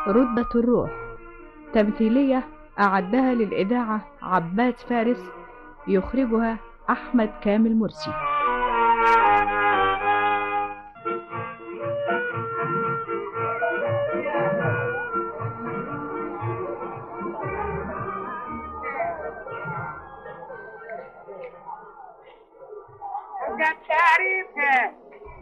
ردة الروح تمثيلية أعدها للإذاعة عباد فارس يخرجها أحمد كامل مرسي تعريفها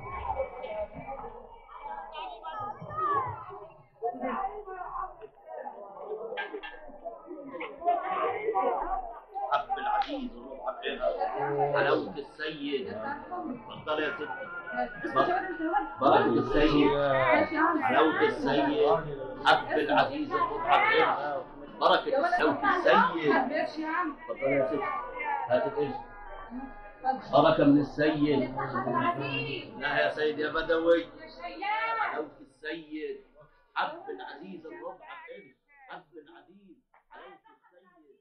عبد العزيز وروح عبدها حلاوة السيد اتفضل يا ست بركة السيد حلاوة السيد حب العزيز وروح عبدها بركة حلاوة السيد اتفضل يا ست هات القرش بركة من السيد لا يا سيد يا بدوي حلاوة السيد حب العزيز الربع قرش حب العزيز حلاوة السيد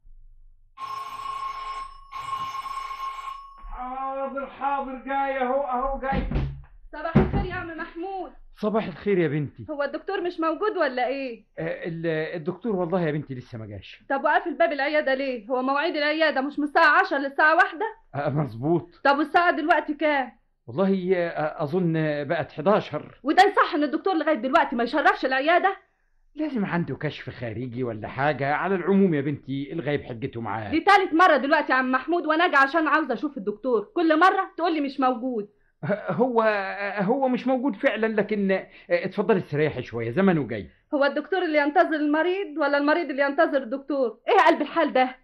حاضر حاضر جاي اهو اهو جاي صباح الخير يا عم محمود صباح الخير يا بنتي هو الدكتور مش موجود ولا ايه آه، ال- الدكتور والله يا بنتي لسه ما جاش طب وقافل باب العياده ليه هو مواعيد العياده مش من الساعه 10 للساعه واحدة آه، مظبوط طب والساعه دلوقتي كام والله آه، اظن بقت 11 وده يصح ان الدكتور لغايه دلوقتي ما يشرفش العياده لازم عنده كشف خارجي ولا حاجة على العموم يا بنتي الغايب حجته معاه دي تالت مره دلوقتي يا عم محمود وانا اجي عشان عاوزه اشوف الدكتور كل مره تقول لي مش موجود هو هو مش موجود فعلا لكن آه، اتفضلي استريحي شوية زمنه جاي هو الدكتور اللي ينتظر المريض ولا المريض اللي ينتظر الدكتور ايه قلب الحال ده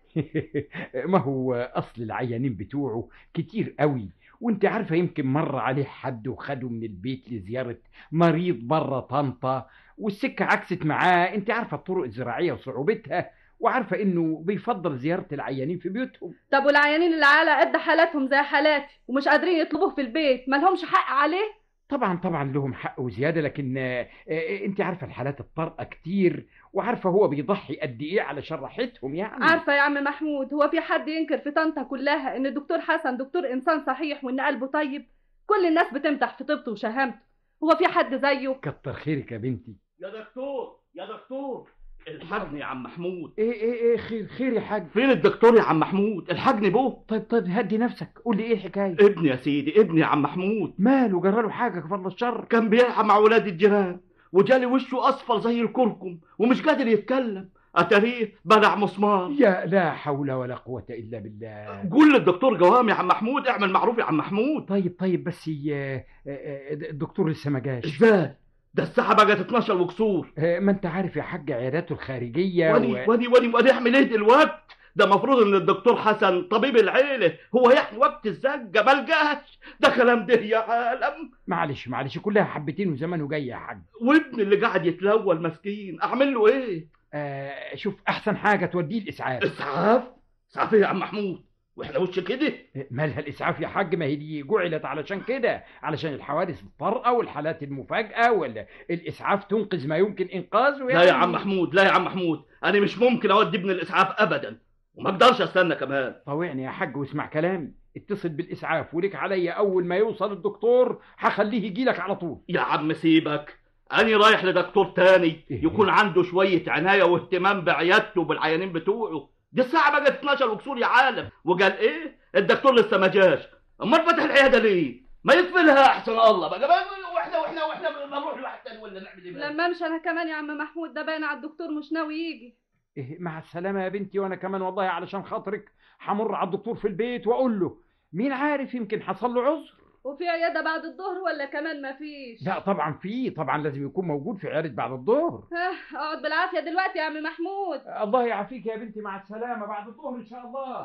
ما هو اصل العيانين بتوعه كتير قوي وانت عارفه يمكن مر عليه حد وخده من البيت لزياره مريض بره طنطا والسكه عكست معاه انت عارفه الطرق الزراعيه وصعوبتها وعارفه انه بيفضل زياره العيانين في بيوتهم طب والعيانين اللي على قد حالاتهم زي حالاتي ومش قادرين يطلبوه في البيت مالهمش حق عليه طبعا طبعا لهم حق وزياده لكن آه، آه، انت عارفه الحالات الطارئه كتير وعارفه هو بيضحي قد ايه علشان راحتهم يعني عارفه يا عم محمود هو في حد ينكر في طنطا كلها ان الدكتور حسن دكتور انسان صحيح وان قلبه طيب كل الناس بتمدح في طيبته وشهامته هو في حد زيه كتر خيرك يا بنتي يا دكتور يا دكتور الحجني يا عم محمود ايه ايه ايه خير خير يا حاج فين الدكتور يا عم محمود الحجني بوه طيب طيب هدي نفسك قول لي ايه الحكايه ابني يا سيدي ابني يا عم محمود ماله جراله حاجه كفر الشر كان بيلعب مع ولاد الجيران وجالي وشه اصفر زي الكركم ومش قادر يتكلم اتاريه بلع مسمار يا لا حول ولا قوه الا بالله قول للدكتور جوام يا عم محمود اعمل معروف يا عم محمود طيب طيب بس ي- آه، آه، الدكتور لسه ما جاش ازاي ده الساعه بقت 12 وكسور آه، ما انت عارف يا حاج عياداته الخارجيه واني و... واني واني واني اعمل ايه دلوقتي ده المفروض ان الدكتور حسن طبيب العيله هو يحمي وقت الزجه ما لقاش ده كلام ده يا عالم معلش معلش كلها حبتين وزمنه جاي يا حاج وابني اللي قاعد يتلول مسكين اعمل له ايه آه شوف احسن حاجه توديه الاسعاف اسعاف اسعاف ايه يا عم محمود واحنا وش كده آه، مالها الاسعاف يا حاج ما هي دي جعلت علشان كده علشان الحوادث الطارئه والحالات المفاجاه ولا الاسعاف تنقذ ما يمكن انقاذه لا يا عم محمود لا يا عم محمود انا مش ممكن اودي ابن الاسعاف ابدا وما اقدرش استنى كمان طوعني يا حاج واسمع كلامي اتصل بالاسعاف ولك عليا اول ما يوصل الدكتور هخليه يجي لك على طول يا عم سيبك أنا رايح لدكتور تاني يكون عنده شوية عناية واهتمام بعيادته وبالعيانين بتوعه دي الساعة بقت 12 وكسور يا عالم وقال إيه الدكتور لسه ما جاش أمال فتح العيادة ليه ما يكفي لها أحسن الله بقى بقى واحنا واحنا واحنا نروح لواحد تاني ولا نعمل إيه بقى؟ لما امشي انا كمان يا عم محمود ده باين على الدكتور مش ناوي يجي إيه مع السلامه يا بنتي وانا كمان والله علشان خاطرك همر على الدكتور في البيت واقول له مين عارف يمكن حصل له عذر وفي عياده بعد الظهر ولا كمان ما فيش لا طبعا في طبعا لازم يكون موجود في عياده بعد الظهر ها، اقعد بالعافيه دلوقتي يا عم محمود الله يعافيك يا بنتي مع السلامه بعد الظهر ان شاء الله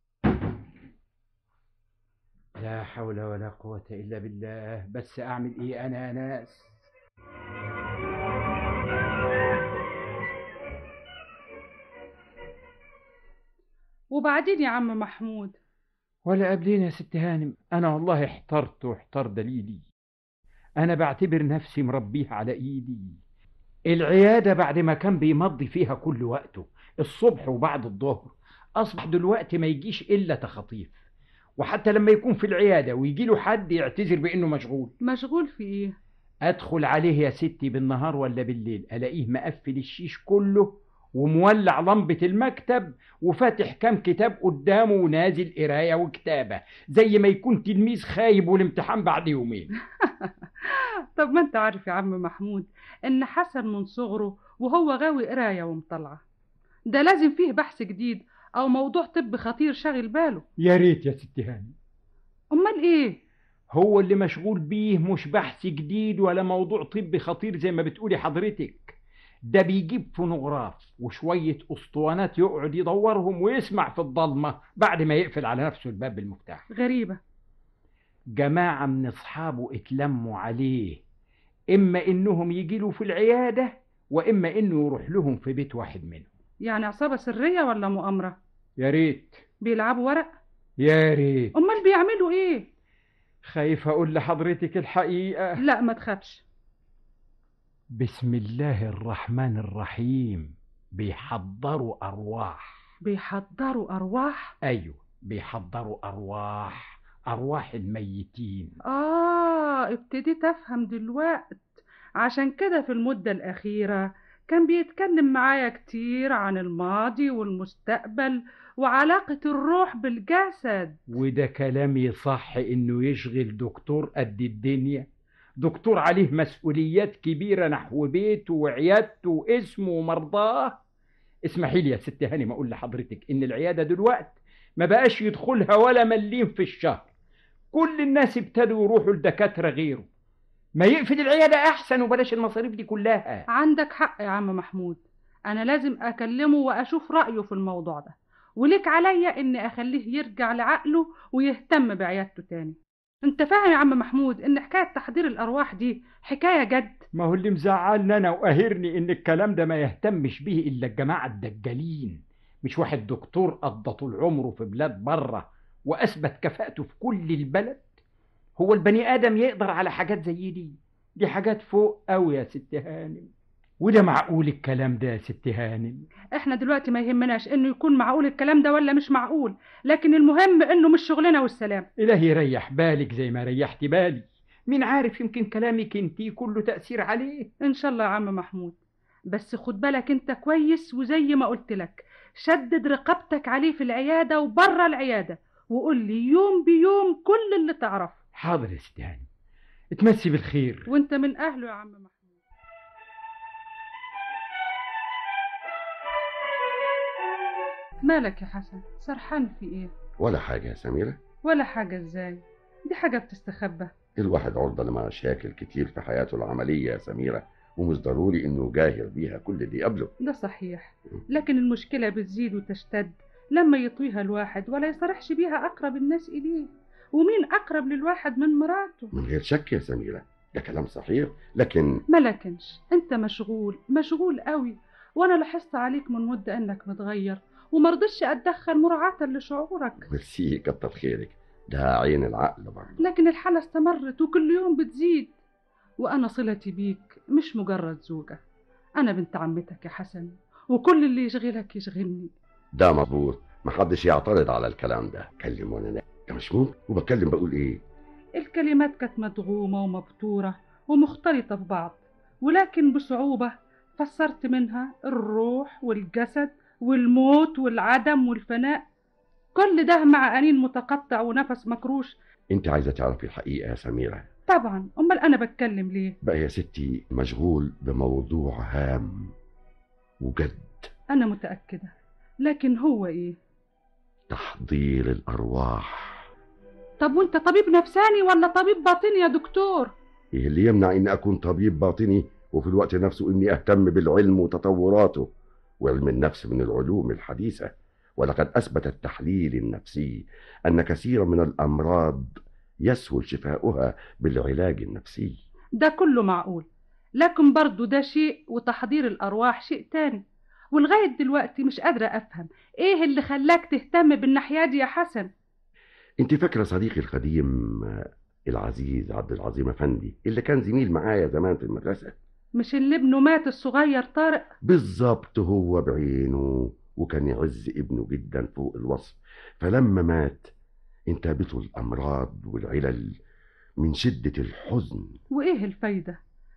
لا حول ولا قوة إلا بالله بس أعمل إيه أنا يا ناس وبعدين يا عم محمود ولا قبلين يا ست هانم أنا والله احترت واحتر دليلي أنا بعتبر نفسي مربيه على إيدي العيادة بعد ما كان بيمضي فيها كل وقته الصبح وبعد الظهر أصبح دلوقتي ما يجيش إلا تخاطيف وحتى لما يكون في العيادة ويجي له حد يعتذر بأنه مشغول مشغول في ايه ادخل عليه يا ستي بالنهار ولا بالليل الاقيه مقفل الشيش كله ومولع لمبة المكتب وفاتح كام كتاب قدامه ونازل قراية وكتابة زي ما يكون تلميذ خايب والامتحان بعد يومين طب ما انت عارف يا عم محمود ان حسن من صغره وهو غاوي قرايه ومطلعه ده لازم فيه بحث جديد او موضوع طب خطير شاغل باله يا ريت يا ستي هاني امال ايه هو اللي مشغول بيه مش بحث جديد ولا موضوع طبي خطير زي ما بتقولي حضرتك ده بيجيب فونوغراف وشوية أسطوانات يقعد يدورهم ويسمع في الضلمة بعد ما يقفل على نفسه الباب بالمفتاح غريبه جماعة من أصحابه اتلموا عليه إما إنهم يجيله في العيادة وإما إنه يروح لهم في بيت واحد منهم يعني عصابه سريه ولا مؤامره يا ريت بيلعبوا ورق يا ريت امال بيعملوا ايه خايف أقول لحضرتك الحقيقة لا ما تخافش بسم الله الرحمن الرحيم بيحضروا أرواح بيحضروا ارواح أيوه بيحضروا أرواح أرواح الميتين آه ابتديت أفهم دلوقت عشان كده في المدة الأخيرة كان بيتكلم معايا كتير عن الماضي والمستقبل وعلاقة الروح بالجسد وده كلامي صح إنه يشغل دكتور قد الدنيا دكتور عليه مسؤوليات كبيرة نحو بيته وعيادته واسمه ومرضاه اسمحي لي يا ست هاني ما أقول لحضرتك إن العيادة دلوقت ما بقاش يدخلها ولا مليم في الشهر كل الناس ابتدوا يروحوا لدكاترة غيره ما يقفل العيادة أحسن وبلاش المصاريف دي كلها عندك حق يا عم محمود أنا لازم أكلمه وأشوف رأيه في الموضوع ده وليك عليا إني أخليه يرجع لعقله ويهتم بعيادته تاني أنت فاهم يا عم محمود إن حكاية تحضير الأرواح دي حكاية جد ما هو اللي مزعلني أنا وقاهرني إن الكلام ده ما يهتمش به إلا الجماعة الدجالين مش واحد دكتور قضى طول عمره في بلاد بره وأثبت كفاءته في كل البلد هو البني آدم يقدر على حاجات زي دي دي حاجات فوق أوي يا ست هانم وده معقول الكلام ده يا ست هانم إحنا دلوقتي ما يهمناش إنه يكون معقول الكلام ده ولا مش معقول لكن المهم إنه مش شغلنا والسلام إلهي يريح بالك زي ما ريحت بالي مين عارف يمكن كلامك انتي كله تأثير عليه إن شاء الله يا عم محمود بس خد بالك أنت كويس وزي ما قلت لك شدد رقبتك عليه في العيادة وبره العيادة وقول لي يوم بيوم كل اللي تعرفه حاضر يا ست هانم اتمسي بالخير وانت من أهله يا عم محمود مالك يا حسن سرحان في ايه ولا حاجة يا سميرة ولا حاجة ازاي دي حاجة بتستخبى الواحد عرضة لمشاكل كتير في حياته العملية يا سميرة ومش ضروري انه جاهر بيها كل دي قبله ده صحيح لكن المشكلة بتزيد وتشتد لما يطويها الواحد ولا يصرحش بيها أقرب الناس إليه ومين أقرب للواحد من مراته من غير شك يا سميرة ده كلام صحيح لكن ما لكنش انت مشغول مشغول قوي وانا لاحظت عليك من مدة انك متغير ومرضتش اتدخل مراعاة لشعورك ميرسي كتر خيرك ده عين العقل برضه لكن الحالة استمرت وكل يوم بتزيد وانا صلتي بيك مش مجرد زوجة انا بنت عمتك يا حسن وكل اللي يشغلك يشغلني ده مظبوط محدش يعترض على الكلام ده كلم وانا نايم ده مش ممكن وبتكلم بقول ايه الكلمات كانت مدغومة ومبتورة ومختلطة في بعض ولكن بصعوبة فسرت منها الروح والجسد والموت والعدم والفناء كل ده مع أنين متقطع ونفس مكروش انت عايزة تعرفي الحقيقة يا سميرة طبعا أمال أنا بتكلم ليه بقى يا ستي مشغول بموضوع هام وجد أنا متأكدة لكن هو إيه تحضير الأرواح طب وانت طبيب نفساني ولا طبيب باطني يا دكتور ايه اللي يمنع اني اكون طبيب باطني وفي الوقت نفسه اني اهتم بالعلم وتطوراته وعلم النفس من العلوم الحديثة ولقد اثبت التحليل النفسي ان كثيرا من الامراض يسهل شفاؤها بالعلاج النفسي ده كله معقول لكن برضو ده شيء وتحضير الأرواح شيء تاني ولغاية دلوقتي مش قادرة أفهم إيه اللي خلاك تهتم بالناحية دي يا حسن انت فاكرة صديقي القديم آه، العزيز عبد العظيم افندي اللي كان زميل معايا زمان في المدرسة مش اللي ابنه مات الصغير طارق بالظبط هو بعينه وكان يعز ابنه جدا فوق الوصف فلما مات انتابته الأمراض والعلل من شدة الحزن وإيه الفايدة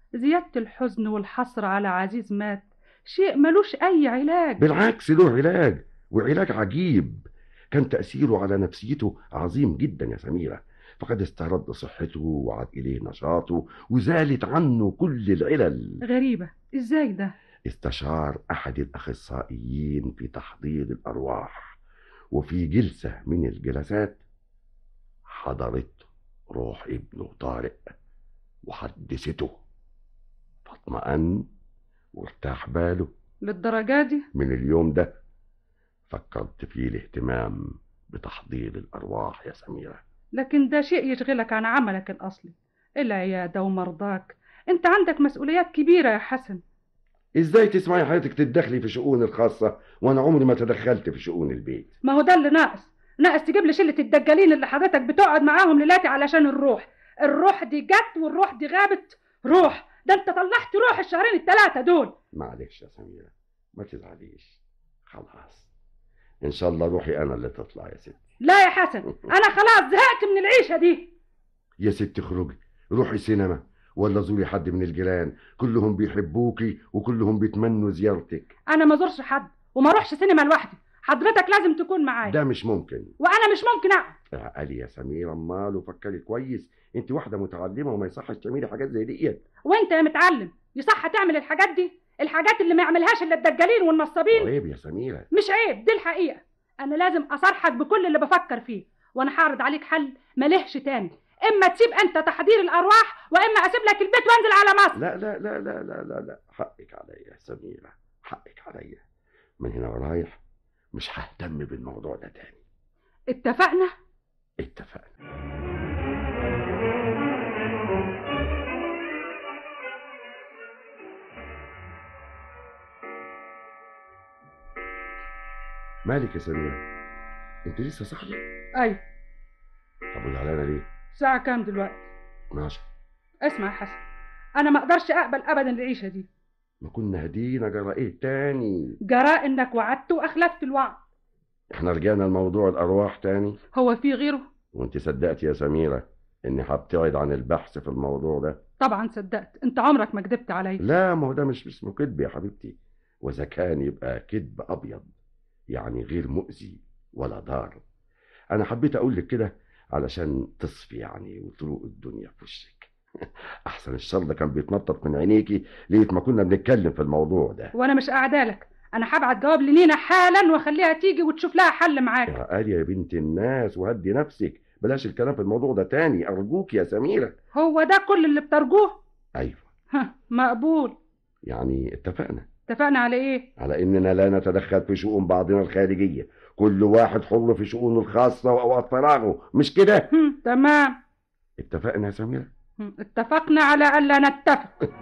زيادة الحزن والحسرة على عزيز مات شيء ملوش أي علاج بالعكس له علاج وعلاج عجيب كان تأثيره على نفسيته عظيم جدا يا سميرة فقد استرد صحته وعاد إليه نشاطه وزالت عنه كل العلل غريبة إزاي ده استشار أحد الأخصائيين في تحضير الأرواح وفي جلسة من الجلسات حضرت روح ابنه طارق وحدثته فاطمأن وارتاح باله للدرجة دي من اليوم ده فكرت فيه الاهتمام بتحضير الأرواح يا سميرة لكن ده شيء يشغلك عن عملك الأصلي العيادة ومرضاك انت عندك مسؤوليات كبيرة يا حسن ازاي تسمعي حضرتك تتدخلي في شؤون الخاصة وانا عمري ما تدخلت في شؤون البيت ما هو ده اللي ناقص ناقص تجيب لي شلة الدجالين اللي حضرتك بتقعد معاهم ليلاتي علشان الروح الروح دي جت والروح دي غابت روح ده انت طلعت روح الشهرين الثلاثة دول معلش يا سميرة ما تزعليش خلاص ان شاء الله روحي انا اللي تطلع يا ستي لا يا حسن انا خلاص زهقت من العيشة دي يا ستي اخرجي روحي سينما ولا زوري حد من الجيران كلهم بيحبوكي وكلهم بيتمنوا زيارتك انا ما زورش حد وما اروحش سينما لوحدي حضرتك لازم تكون معايا ده مش ممكن وانا مش ممكن اقعد اعقلي يا سميرة امال وفكري كويس انت واحدة متعلمة وما يصحش تعملي حاجات زي ديت وانت يا متعلم يصح تعمل الحاجات دي الحاجات اللي ما يعملهاش الا الدجالين والنصابين عيب يا سميرة مش عيب دي الحقيقة أنا لازم أصارحك بكل اللي بفكر فيه وأنا هعرض عليك حل ملهش تاني إما تسيب أنت تحضير الأرواح وإما أسيب لك البيت وأنزل على مصر لا لا لا لا لا لا لا حقك عليا يا سميرة حقك عليا من هنا ورايح مش ههتم بالموضوع ده تاني اتفقنا اتفقنا مالك يا سميرة انت لسه صاحية أيوة طب وزعلانة ليه الساعة كام دلوقتي 12 اسمع يا حسن أنا ما أقدرش أقبل أبدا العيشة دي ما كنا هدينا جرى ايه تاني جراء إنك وعدت وأخلفت الوعد احنا رجعنا لموضوع الارواح تاني هو في غيره وانت صدقت يا سميرة اني هبتعد عن البحث في الموضوع ده طبعا صدقت أنت عمرك ما كدبت عليا لا ما هو ده مش اسمه كذب يا حبيبتي واذا كان يبقى كذب ابيض يعني غير مؤذي ولا ضار انا حبيت اقول لك كده علشان تصفي يعني وطرق الدنيا في وشك احسن الشر ده كان بيتنطط من عينيكي ليه ما كنا بنتكلم في الموضوع ده وأنا مش قاعدالك أنا هبعت جواب لنينا حالا وأخليها تيجي وتشوف لها حل معاك يا قال يا بنت الناس وهدي نفسك بلاش الكلام في الموضوع ده تاني ارجوك يا سميرة هو ده كل اللي بترجوه ايوه ها مقبول يعني اتفقنا اتفقنا على إيه على اننا لا نتدخل في شؤون بعضنا الخارجية كل واحد حر في شؤونه الخاصة واوقات فراغه مش كده هم، تمام اتفقنا يا سميرة هم، اتفقنا على ألا نتفق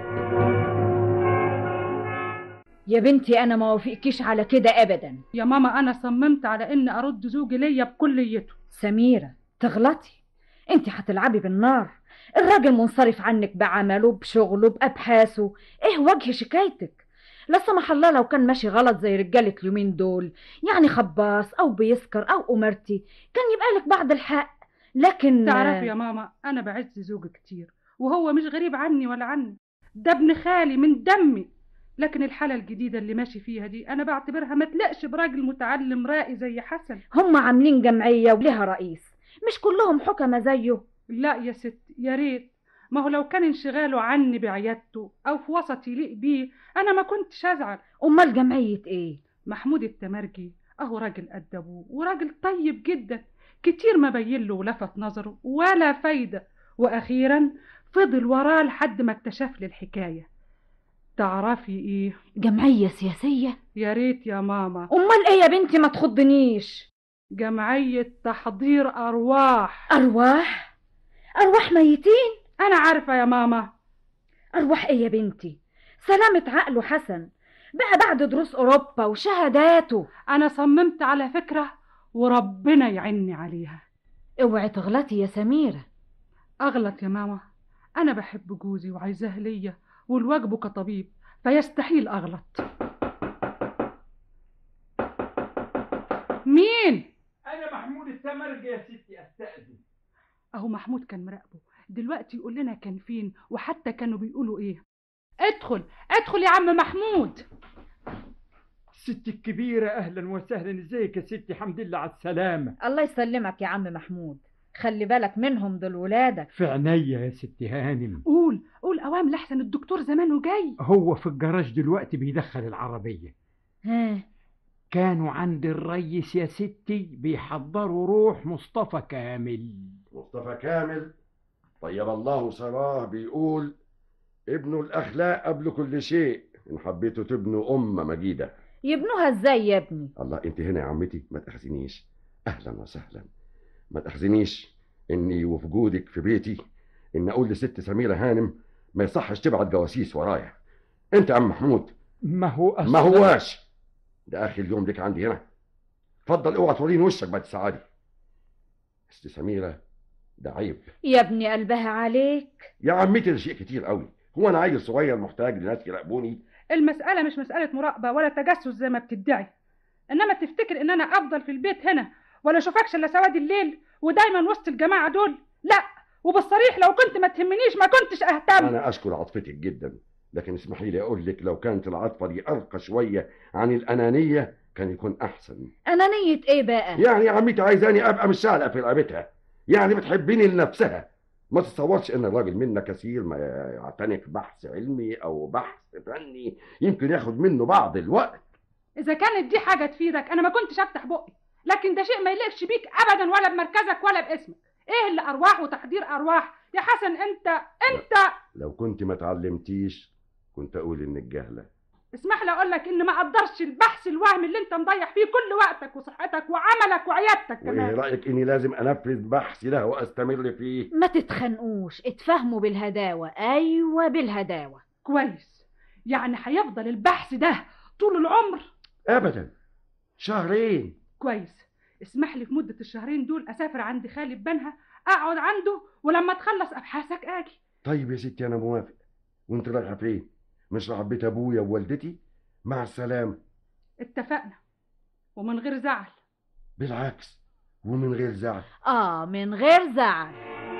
يا بنتي انا ما وافقكيش على كده ابدا يا ماما أنا صممت على إني أرد زوجي ليا بكليته سميرة تغلطي انت هتلعبي بالنار الراجل منصرف عنك بعمله بشغله بأبحاثه ايه وجه شكايتك لا سمح الله لو كان ماشي غلط زي رجالة اليومين دول يعني خباص او بيسكر او امرتي كان يبقى لك بعض الحق لكن تعرفي يا ماما أنا بعز زوجي كتير وهو مش غريب عني ولا عني ده ابن خالي من دمي لكن الحالة الجديدة اللي ماشي فيها دي أنا بعتبرها ما تلقش براجل متعلم رائي زي حسن هم عاملين جمعية ولها رئيس مش كلهم حكمة زيه لا يا ست يا ريت ما هو لو كان انشغاله عني بعيادته أو في وسط يليق بيه أنا ما كنتش أزعل امال جمعية ايه محمود التمرجي أهو راجل قد أبوه وراجل طيب جدا كتير ما بين له ولفت نظره ولا فايدة وأخيرا فضل وراه لحد ما اكتشف لي الحكاية تعرفي إيه جمعية سياسية يا ريت يا ماما امال ايه يا بنتي ما تخضنيش جمعية تحضير أرواح ارواح ارواح ميتين أنا عارفة يا ماما أرواح إيه يا بنتي؟ سلامة عقله حسن بقى بعد دروس أوروبا وشهاداته أنا صممت على فكرة وربنا يعني عليها اوعي تغلطي يا سميرة أغلط يا ماما أنا بحب جوزي وعايزاه ليا والواجبه كطبيب فيستحيل أغلط مين؟ انا محمود التمرج يا ستي استاذن أهو محمود كان مراقبه دلوقتي يقول لنا كان فين وحتى كانوا بيقولوا ايه ادخل ادخل يا عم محمود ست الكبيرة أهلا وسهلا ازيك يا ستي حمد لله على السلامة الله يسلمك يا عم محمود خلي بالك منهم دول ولادك في عينيا يا ست هانم قول قول اوام لحسن الدكتور زمانه جاي هو في الجراج دلوقتي بيدخل العربية ها كانوا عند الريس يا ستي بيحضروا روح مصطفى كامل مصطفى كامل طيب الله سراه بيقول ابنوا الأخلاق قبل كل شيء إن حبيتوا تبنوا أمة مجيدة يبنوها ازاي يا ابني الله أنت هنا يا عمتي ما تأخذنيش أهلا وسهلا ما تأخذنيش إني وفي جودك في بيتي إن أقول لست سميرة هانم ما يصحش تبعت جواسيس ورايا أنت يا عم محمود ما هو ما هواش ده آخر يوم لك عندي هنا اتفضل اوعى توريني وشك بعد الساعة دي ست سميرة ده عيب يا ابني قلبها عليك يا عمتي ده شيء كتير قوي هو انا عيل صغير محتاج لناس يراقبوني المسألة مش مسألة مراقبة ولا تجسس زي ما بتدعي انما تفتكر ان انا افضل في البيت هنا ولا اشوفكش الا سواد الليل ودايما وسط الجماعة دول لا وبالصريح لو كنت ما تهمنيش ما كنتش اهتم انا اشكر عاطفتك جدا لكن اسمحي لي اقول لك لو كانت العاطفه دي ارقى شويه عن الانانيه كان يكون احسن انانية ايه بقى يعني يا عمتي عايزاني ابقى مش شعلة في رقبتها يعني بتحبيني لنفسها ما تتصورش ان الراجل منا كثير ما يعتنق بحث علمي او بحث فني يمكن ياخد منه بعض الوقت اذا كانت دي حاجة تفيدك انا ما كنتش افتح بقي لكن ده شيء ما يليقش بيك ابدا ولا بمركزك ولا باسمك ايه اللي ارواح وتحضير ارواح يا حسن انت انت لو كنت ما اتعلمتيش كنت اقول انك جاهله اسمح لي اقول لك ان ما قدرش البحث الوهمي اللي انت مضيع فيه كل وقتك وصحتك وعملك وعيادتك وايه كمان رايك اني لازم انفذ بحثي ده واستمر فيه ما تتخنقوش اتفهموا بالهداوة ايوه بالهداوة كويس يعني هيفضل البحث ده طول العمر ابدا شهرين كويس اسمح لي في مدة الشهرين دول اسافر عند خالي بنها اقعد عنده ولما تخلص ابحاثك اجي طيب يا ستي انا موافق وانت رايحه فين مش رايحه بيت ابويا ووالدتي مع السلامه اتفقنا ومن غير زعل بالعكس ومن غير زعل اه من غير زعل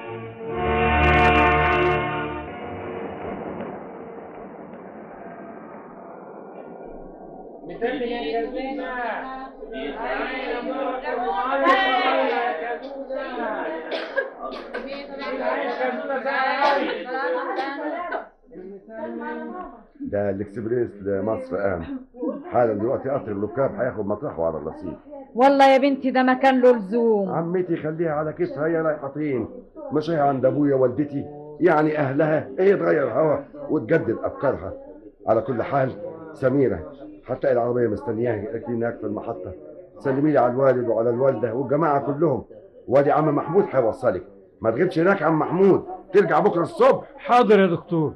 ده الاكسبريس لمصر قام حالا دلوقتي قطر الركاب هياخد مطرحه على الرصيف والله يا بنتي ده ما كان له لزوم عمتي خليها على كيفها هي رايحه فين مش هي عند ابويا والدتي يعني اهلها هي تغير هوا وتجدد افكارها على كل حال سميره هتلاقي العربيه مستنياها قالت لي هناك في المحطه سلمي لي على الوالد وعلى الوالده والجماعه كلهم وادي عم محمود هيوصلك ما تغيبش هناك يا عم محمود ترجع بكره الصبح حاضر يا دكتور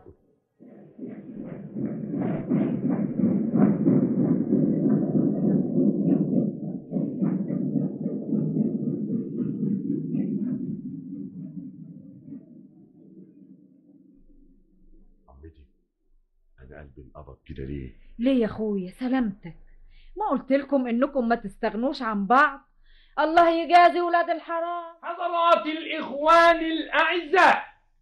عمتي انا قلبي انقبض كده ليه ليه يا اخويا سلامتك ما قلت لكم انكم ما تستغنوش عن بعض الله يجازي ولاد الحرام حضرات الإخوان الأعزاء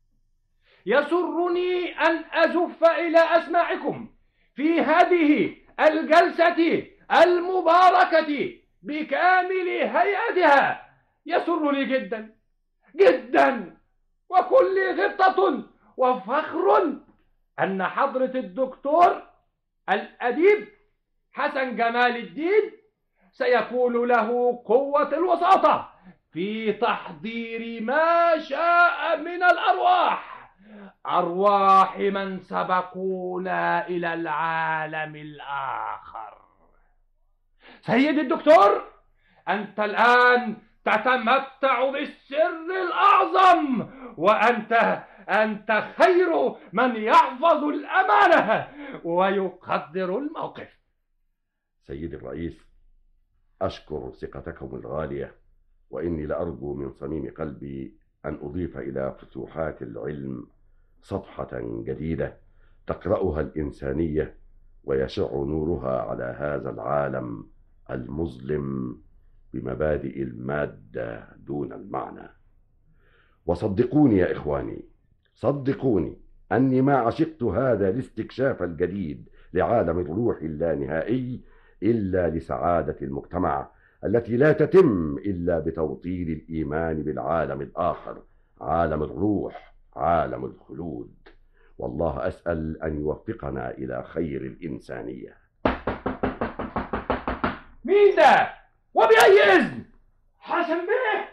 يسرني أن أزف إلى أسماعكم في هذه الجلسة المباركة بكامل هيئتها يسرني جدا جدا وكل غبطة وفخر أن حضرة الدكتور الأديب حسن جمال الدين سيكون له قوة الوساطة في تحضير ما شاء من الأرواح أرواح من سبقونا إلى العالم الآخر سيدي الدكتور أنت الآن تتمتع بالسر الأعظم وأنت أنت خير من يحفظ الأمانة ويقدر الموقف سيدي الرئيس أشكر ثقتكم الغالية وإني لأرجو من صميم قلبي أن أضيف إلى فتوحات العلم صفحة جديدة تقرأها الإنسانية ويشع نورها على هذا العالم المظلم بمبادئ المادة دون المعنى وصدقوني يا إخواني صدقوني أني ما عشقت هذا الاستكشاف الجديد لعالم الروح اللانهائي إلا لسعادة المجتمع التي لا تتم إلا بتوطيد الإيمان بالعالم الآخر عالم الروح عالم الخلود والله أسأل أن يوفقنا إلى خير الإنسانية مين ده؟ وبأي إذن؟ حسن بيه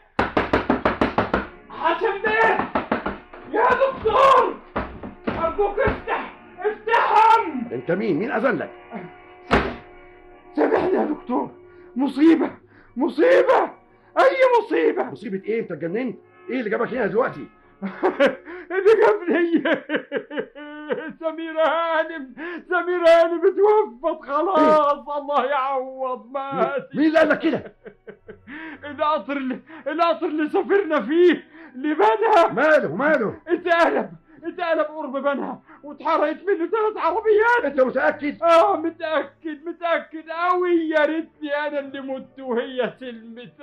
حسن بيه يا دكتور أرجوك افتح افتحهم أنت مين؟ مين أذن لك؟ سامحني يا دكتور مصيبة مصيبة أي مصيبة مصيبة إيه؟ أنت اتجننت؟ إيه اللي جابك هنا دلوقتي؟ اللي جابني سميرة هانم سميرة هانم اتوفت خلاص الله يعوض ماتت مين اللي قال لك كده؟ القطر اللي القطر اللي سافرنا فيه لبنها ماله ماله؟ اتقلب اتقلب قرب بنها واتحرقت منه ثلاث عربيات أنت متأكد؟ اه متأكد متأكد أوي يا ريتني أنا اللي مت وهي سلمت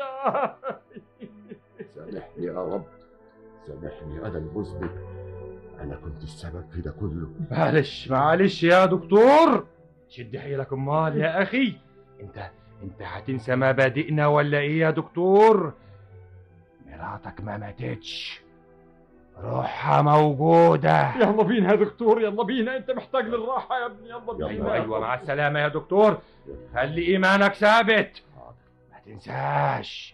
سامحني يا رب سامحني أنا المذنب أنا كنت السبب في ده كله معلش معلش يا دكتور شد حيلك امال يا اخي انت انت هتنسى مبادئنا ولا ايه يا دكتور مراتك ما ماتتش روحها موجودة يلا بينا يا دكتور يلا بينا انت محتاج للراحة يا ابني يلا بينا يلا. ايوه ايوه مع السلامة يا دكتور خلي ايمانك ثابت ما تنساش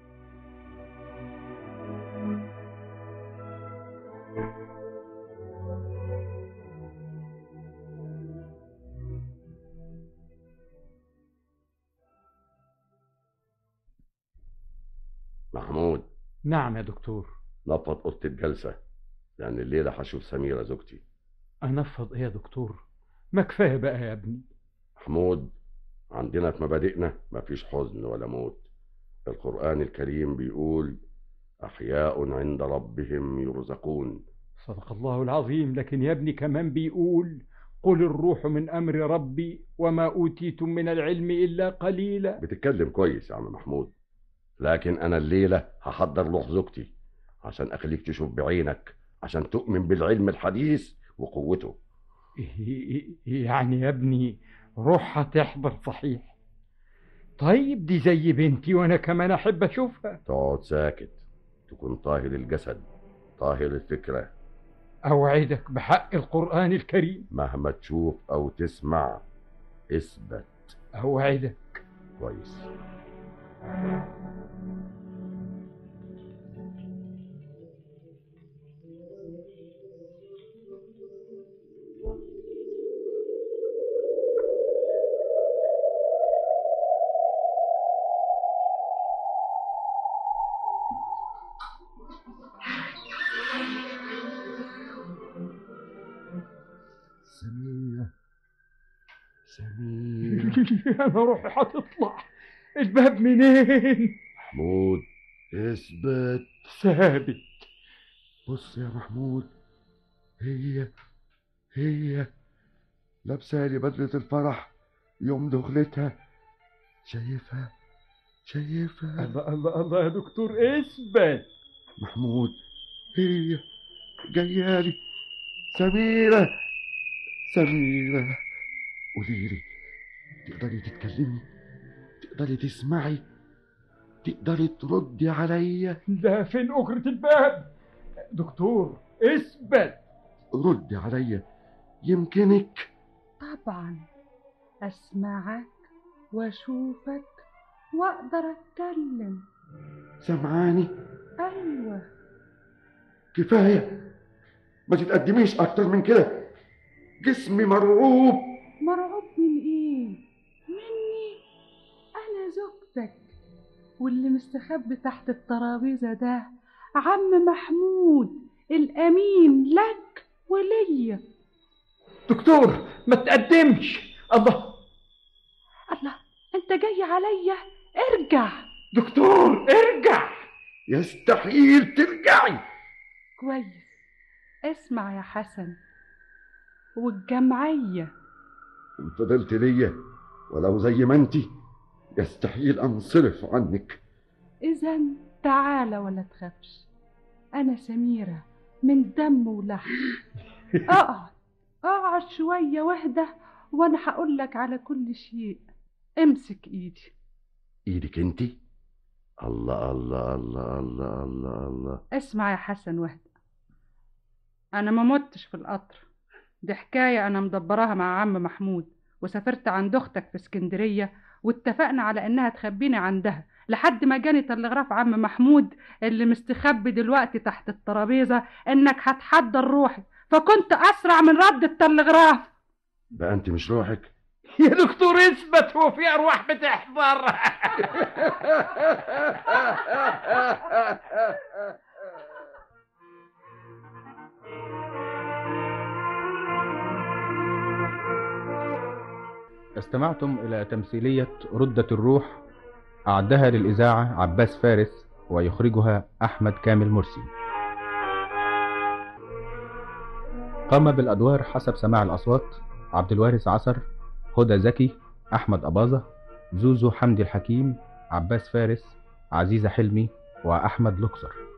محمود نعم يا دكتور نفض أوضة الجلسة لأن الليلة هشوف سميرة زوجتي أنفض إيه يا دكتور ما كفاية بقى يا ابني محمود عندنا في مبادئنا مفيش حزن ولا موت القرآن الكريم بيقول أحياء عند ربهم يرزقون صدق الله العظيم لكن يا ابني كمان بيقول قل الروح من أمر ربي وما أوتيتم من العلم إلا قليلا بتتكلم كويس يا عم محمود لكن أنا الليلة هحضر روح زوجتي عشان أخليك تشوف بعينك عشان تؤمن بالعلم الحديث وقوته يعني يا ابني روحها تحضر صحيح طيب دي زي بنتي وأنا كمان أحب أشوفها تقعد ساكت تكون طاهر الجسد طاهر الفكرة أوعدك بحق القرآن الكريم مهما تشوف أو تسمع اثبت أوعدك كويس سميرة سميرة أنا روحي هتطلع الباب منين محمود اثبت ثابت بص يا محمود هي هي لابسة لي بدلة الفرح يوم دخلتها شايفها شايفها الله الله الله يا دكتور اثبت محمود هي جايالي سميرة سميرة قولي لي تقدري تتكلمي تقدري تسمعي تقدري تردي عليا ده فين أجرة الباب دكتور اثبت ردي عليا يمكنك طبعا أسمعك وأشوفك وأقدر أتكلم سمعاني أيوة كفاية ما تتقدميش أكتر من كده جسمي مرعوب مرعوب من إيه؟ مني أنا زوجتك واللي مستخبي تحت الترابيزة ده عم محمود الأمين لك وليا دكتور ما تقدمش الله الله أنت جاي عليا ارجع دكتور ارجع يستحيل ترجعي كويس اسمع يا حسن والجمعية إن فضلت ليا ولو زي ما انت يستحيل انصرف عنك إذا تعالى ولا تخافش أنا سميرة من دم ولحم اقعد اقعد شوية واهدى وأنا هقول لك على كل شيء امسك إيدي ايدك انت الله الله الله الله الله الله اسمع يا حسن وهدى أنا ما متش في القطر دي حكاية أنا مدبراها مع عم محمود وسافرت عند أختك في اسكندرية واتفقنا على إنها تخبيني عندها لحد ما جاني تلغراف عم محمود اللي مستخبي دلوقتي تحت الترابيزة إنك هتحضر روحي فكنت أسرع من رد التلغراف بقى انت مش روحك يا دكتور اثبت هو في ارواح بتحضر استمعتم إلى تمثيلية ردة الروح أعدها للإذاعة عباس فارس ويخرجها أحمد كامل مرسي قام بالأدوار حسب سماع الأصوات عبد الوارث عصر هدى زكي أحمد أباظة زوزو حمدي الحكيم عباس فارس عزيزة حلمي وأحمد لوكسر